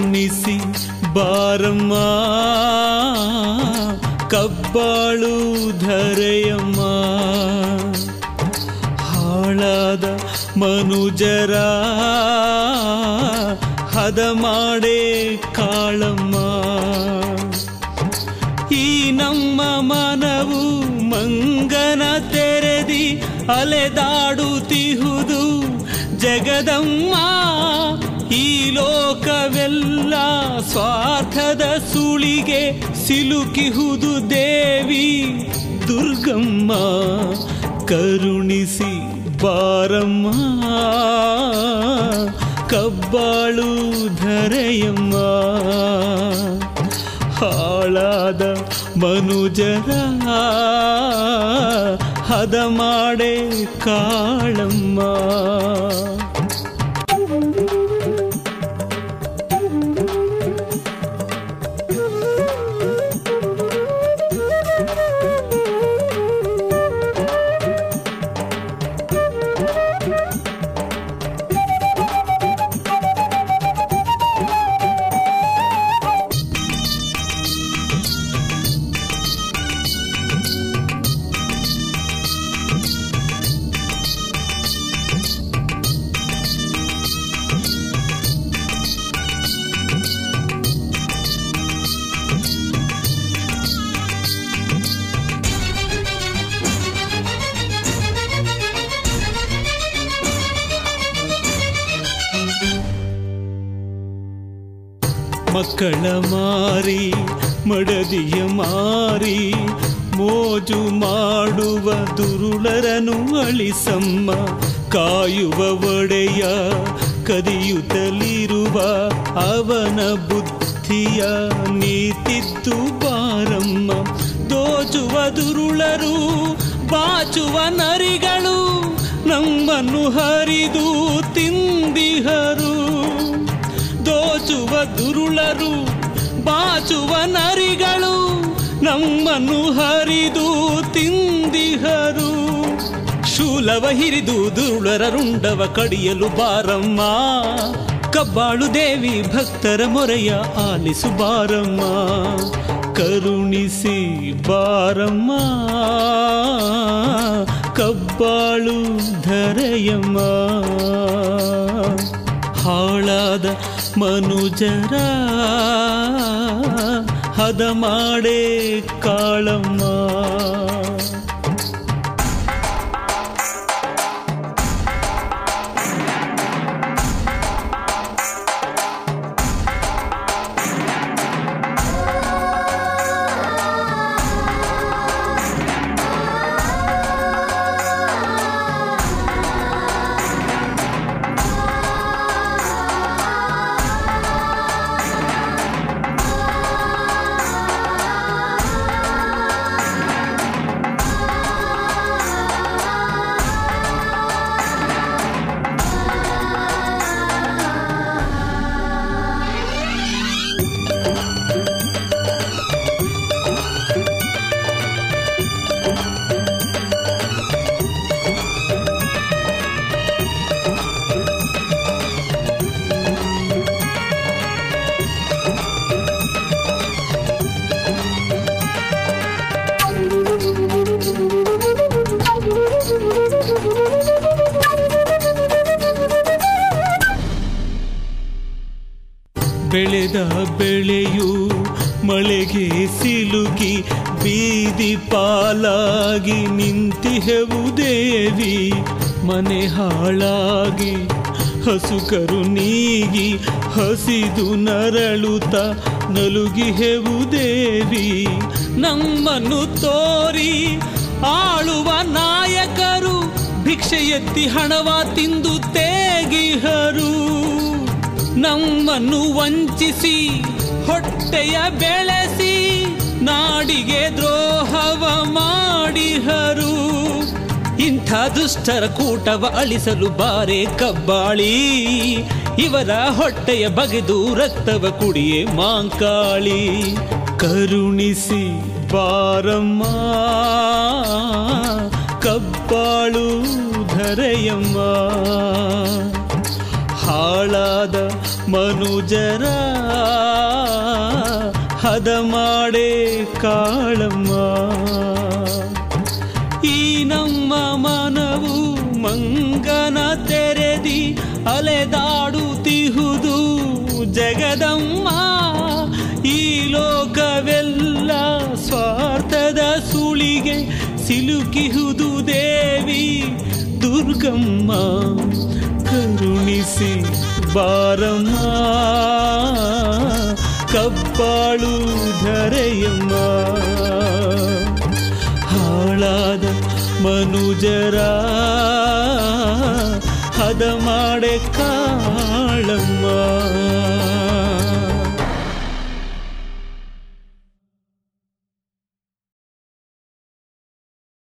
ಕರುಣಿಸಿ ಬಾರಮ್ಮ ಕಬ್ಬಾಳು ಧರೆಯಮ್ಮ ಹಾಳಾದ ಮನುಜರ ಹದ ಮಾಡೇ ಕಾಳಮ್ಮ ಈ ನಮ್ಮ ಮನವು ಮಂಗನ ತೆರೆದಿ ಅಲೆದಾಡುತ್ತಿಹುದು ಜಗದಮ್ಮ ಈ ಲೋಕವೆಲ್ಲ ಸ್ವಾರ್ಥದ ಸುಳಿಗೆ ಸಿಲುಕಿಹುದು ದೇವಿ ದುರ್ಗಮ್ಮ ಕರುಣಿಸಿ ಬಾರಮ್ಮ ಕಬ್ಬಾಳು ಧರೆಯಮ್ಮ ಹಾಳಾದ ಮನುಜರ ಹದ ಮಾಡೇ ಕಾಳಮ್ಮ ಮಕ್ಕಳ ಮಾರಿ ಮಡದಿಯ ಮಾರಿ ಮೋಜು ಮಾಡುವ ದುರುಳರನು ಅಳಿಸಮ್ಮ ಕಾಯುವ ಒಡೆಯ ಕದಿಯುತ್ತಲಿರುವ ಅವನ ಬುದ್ಧಿಯ ನೀತಿದ್ದು ಬಾರಮ್ಮ ದೋಚುವ ದುರುಳರು ಬಾಚುವ ನರಿಗಳು ನಮ್ಮನ್ನು ಹರಿದು ತಿಂದಿಹರು ದೋಚುವ ದುರುಳರು ಬಾಚುವ ನರಿಗಳು ನಮ್ಮನ್ನು ಹರಿದು ತಿಂದಿಹರು ಶೂಲವ ಹಿರಿದು ದುರುಳರ ರುಂಡವ ಕಡಿಯಲು ಬಾರಮ್ಮ ಕಬ್ಬಾಳು ದೇವಿ ಭಕ್ತರ ಮೊರೆಯ ಆಲಿಸು ಬಾರಮ್ಮ ಕರುಣಿಸಿ ಬಾರಮ್ಮ ಕಬ್ಬಾಳು ಧರೆಯಮ್ಮ ಹಾಳಾದ ಮನುಜರ ಹದ ಮಾಡೇ ಕಾಳಮ್ಮ ಬೆಳೆದ ಬೆಳೆಯು ಮಳೆಗೆ ಸಿಲುಕಿ ಬೀದಿ ಪಾಲಾಗಿ ನಿಂತಿಹೆವು ದೇವಿ ಮನೆ ಹಾಳಾಗಿ ಹಸುಕರು ನೀಗಿ ಹಸಿದು ನರಳುತ್ತ ನಲುಗಿಹೆವು ದೇವಿ ನಮ್ಮನ್ನು ತೋರಿ ಆಳುವ ನಾಯಕರು ಭಿಕ್ಷೆ ಎತ್ತಿ ಹಣವ ತಿಂದು ತೇಗಿಹರು ನಮ್ಮನ್ನು ವಂಚಿಸಿ ಹೊಟ್ಟೆಯ ಬೆಳೆಸಿ ನಾಡಿಗೆ ದ್ರೋಹವ ಮಾಡಿಹರು ಇಂಥ ದುಷ್ಟರ ಕೂಟವ ಅಳಿಸಲು ಬಾರೆ ಕಬ್ಬಾಳಿ ಇವರ ಹೊಟ್ಟೆಯ ಬಗೆದು ರಕ್ತವ ಕುಡಿಯೇ ಮಾಂಕಾಳಿ ಕರುಣಿಸಿ ಬಾರಮ್ಮ ಕಬ್ಬಾಳು ಧರೆಯಮ್ಮ ಹಾಳಾದ ಮನುಜರ ಹದ ಮಾಡೇ ಕಾಳಮ್ಮ ಈ ನಮ್ಮ ಮನವು ಮಂಗನ ತೆರೆದಿ ಅಲೆದಾಡುತ್ತಿಹುದು ಜಗದಮ್ಮ ಈ ಲೋಕವೆಲ್ಲ ಸ್ವಾರ್ಥದ ಸುಳಿಗೆ ಸಿಲುಕಿಹುದು ದೇವಿ ದುರ್ಗಮ್ಮ ಕರುಣಿಸಿ ಬಾರಮ್ಮ ಕಬ್ಬಾಳು ಧರೆಯಮ್ಮ ಹಾಳಾದ ಮನುಜರ ಹದ ಮಾಡೆ ಕಾಳಮ್ಮ